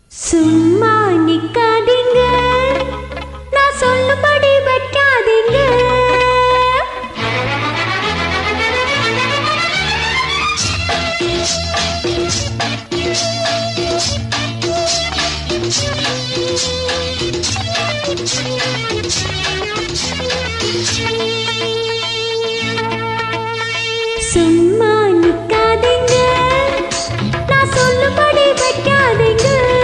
சும்மா நிக்காதீங்க நான் சொல்லும்படி வைக்காதீங்க சும்மா நிக்காதீங்க நான் சொல்லும்படி வைக்காதீங்க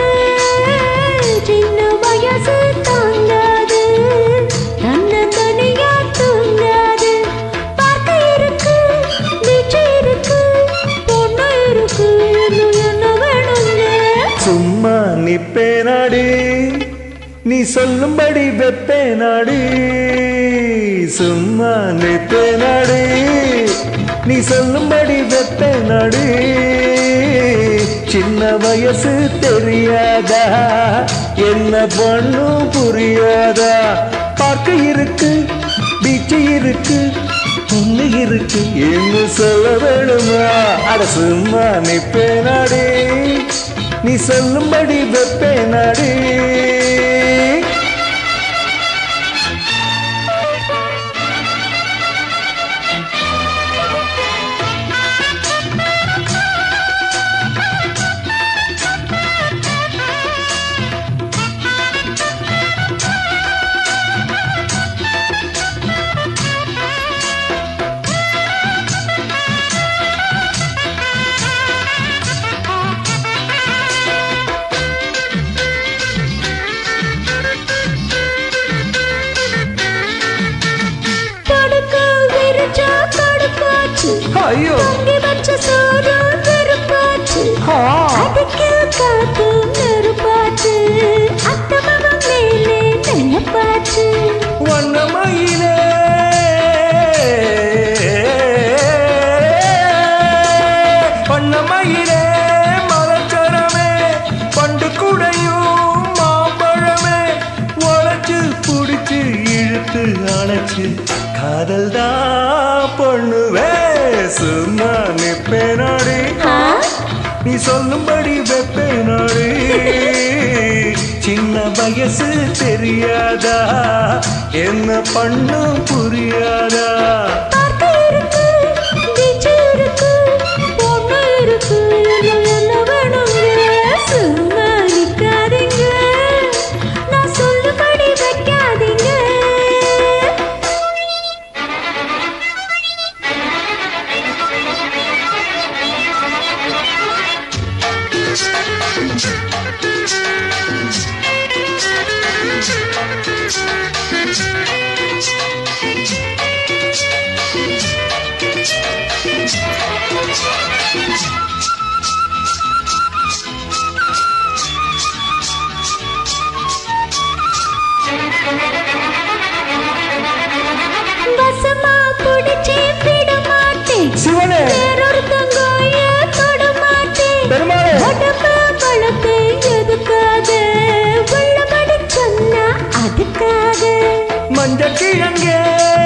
சின்ன வயசு தாங்காது தன்னை தனியா தூங்காது பார்க்க இருக்கு பீச்சு இருக்கு பொண்ணு இருக்கு இன்னும் என்ன வேணுங்க சும்மா நிப்பே நாடு நீ சொல்லும்படி வெப்பே நாடு சும்மா நிப்பே நாடு நீ சொல்லும்படி வெப்பே நாடு சின்ன வயசு தெரியாதா என்ன பண்ணும் புரியாதா பார்க்க இருக்கு பீச்சு இருக்கு பொண்ணு இருக்கு என்ன சொல்ல வேணுமா அட சும்மா நிப்பே நாடு நீ சொல்லும்படி வெப்பே நாடு படுக்க விரிச்சா கடுப்பாச்சு ஐயோ பொங்கி வச்ச சோறு வெறுப்பாச்சு ஆ. அதுக்கு காத்து நெருப்பாச்சு அத்தமகம் மேலே நினைப்பாச்சு வண்ணமயிலே வண்ணமயிலே மலச்சரமே பண்டு குடையும் மாம்பழமே உழைச்சு புடிச்சு இழுத்து அணைச்சு காதல் தான் பொண்ணுவே சும்மா நிப்பே நாடு ஆ? நீ சொல்லும்படி வெப்பே நாடு சின்ன வயசு தெரியாதா என்ன பண்ணும் புரியாதா பார்க்க இருக்கு பீச்சு இருக்கு பொண்ணு இருக்கு இன்னும் என்ன வேணுங்க சும்மா நிக்காதீங்க நான் சொல்லுபடி வைக்காதீங்க வசமா புடிச்சே விட மாட்டேன் சிவனே வேறொருத்தங்காய தொட மாட்டேன் பெருமாளே உடம்ப வளர்த்து எதுக்காக உள்ளபடி சொன்னா அதுக்காக மஞ்ச கிழங்கே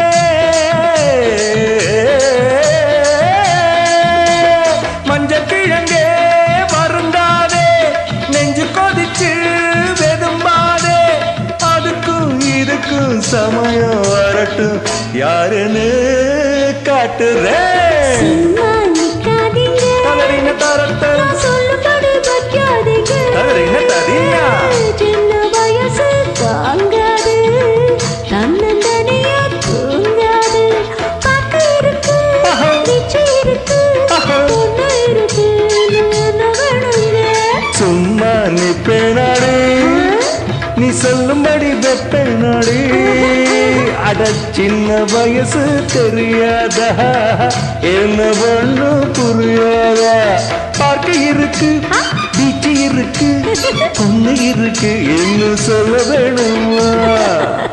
மஞ்ச கிழங்கே வருந்தாதே நெஞ்சு கொதிச்சு வெதும்பாதே அதுக்கும் இதுக்கும் சமயம் வரட்டும் யாருன்னு காட்டுறேன் சும்மா நிக்காதீங்க தளரின தரத்தல் நான் சொல்லுபடி வைக்காதீங்க தளரின தரியா சின்ன வயசு தாங்காது தன்னந்தனியா தூங்காது பார்க்க இருக்கு நிச்சு இருக்கு பொண்ணு இருக்கு இன்னும் என்ன வேணுங்க சும்மா நிப்பே நாடு நீ சொல்லும்படி வெப்பே நாடு அட சின்ன வயசு தெரியாதா என்ன பண்ணு புரியாதா பார்க்க இருக்கு பீச்சு இருக்கு பொண்ணு இருக்கு என்ன சொல்ல வேணுமா